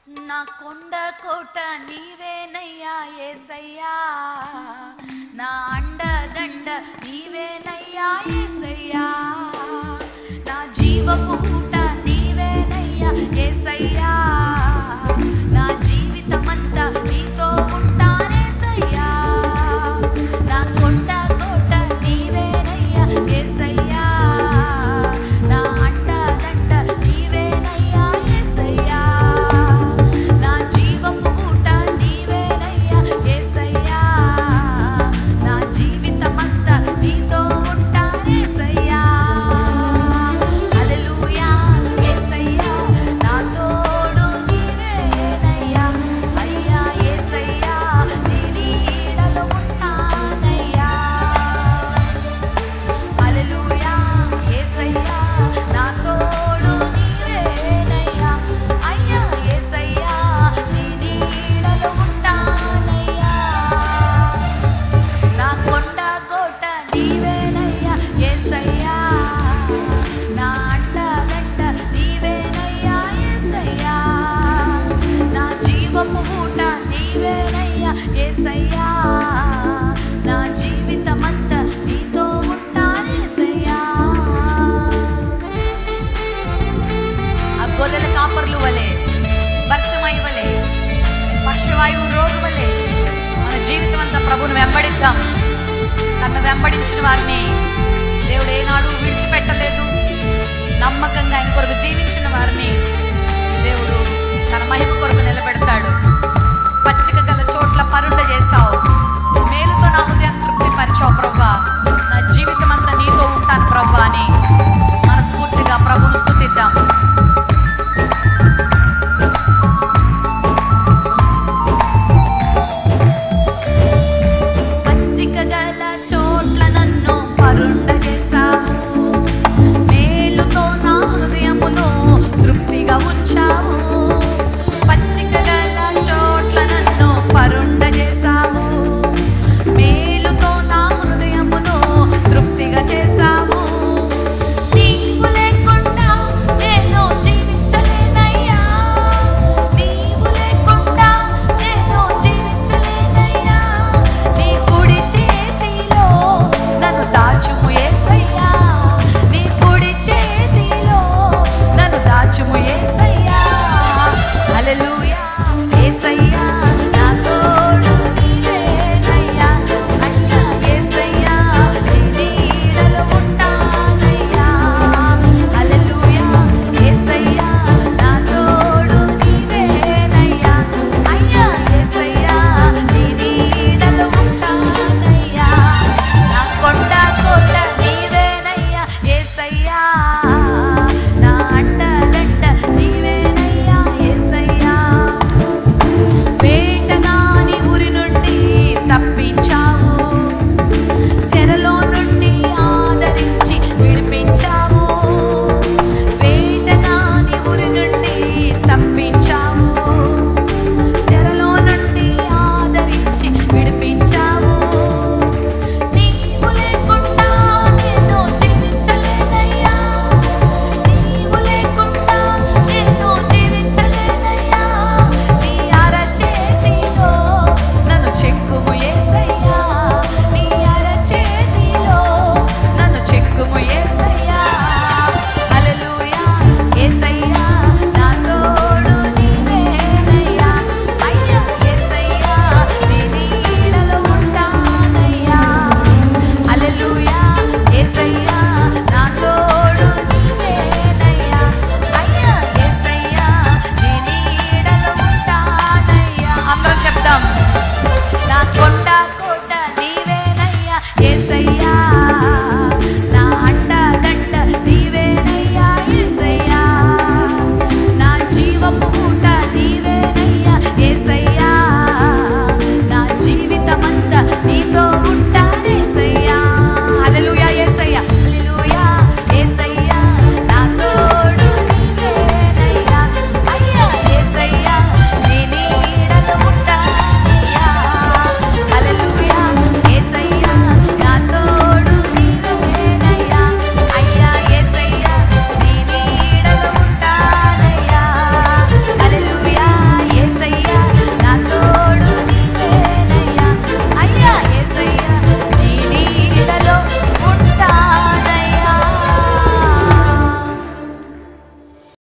నా కొండ కోట నీవేనయ్యా ఏసయ్యా నా అండ దండ నీవేనయ్యా ఏసయ్యా నా జీవపు ఊట నీవేనయ్యా ఏసయ్యా నా జీవితమంతా నీతో ఉంటానేసయ్యా నా కొండ కోట నీవేనయ్యా ఏసయ్యా నా అండ దండ నీవేనయ్యా ఏసయ్యా నా జీవపు ఊట నీవేనయ్యా ఏసయ్యా నా జీవితమంతా నీతో ఉంటానేసయ్యా హల్లెలూయా ఏసయ్యా నా తోడు నీవేనయ్యా అయ్యా ఏసయ్యా నీ నీడలో ఉంటానయ్యా హల్లెలూయా యేసయ్యా నా తోడు నీవేనయ్యా అయ్యా యేసయ్యా నీ నీడలో ఉంటానయ్యా నా కొండ కోట నీవేనయ్యా యేసయ్యా నా అండ గంట నీవేనయ్యా యేసయ్యా నా జీవపు ఊట నీవేనయ్యా యేసయ్యా నా జీవితమంతా నీతో ఉంటానేసయ్యా ఆ గొర్రెల కాపర్లు వలె భర్తమై వలె పక్షవాయువు రోగు వలె మన జీవితం అంతా ప్రభువును వెంబడిద్దాం తను వెంబడించిన వారిని దేవుడు ఏనాడు విడిచిపెట్టలేదు నమ్మకంగా ఆయన కొరకు జీవించిన వారిని దేవుడు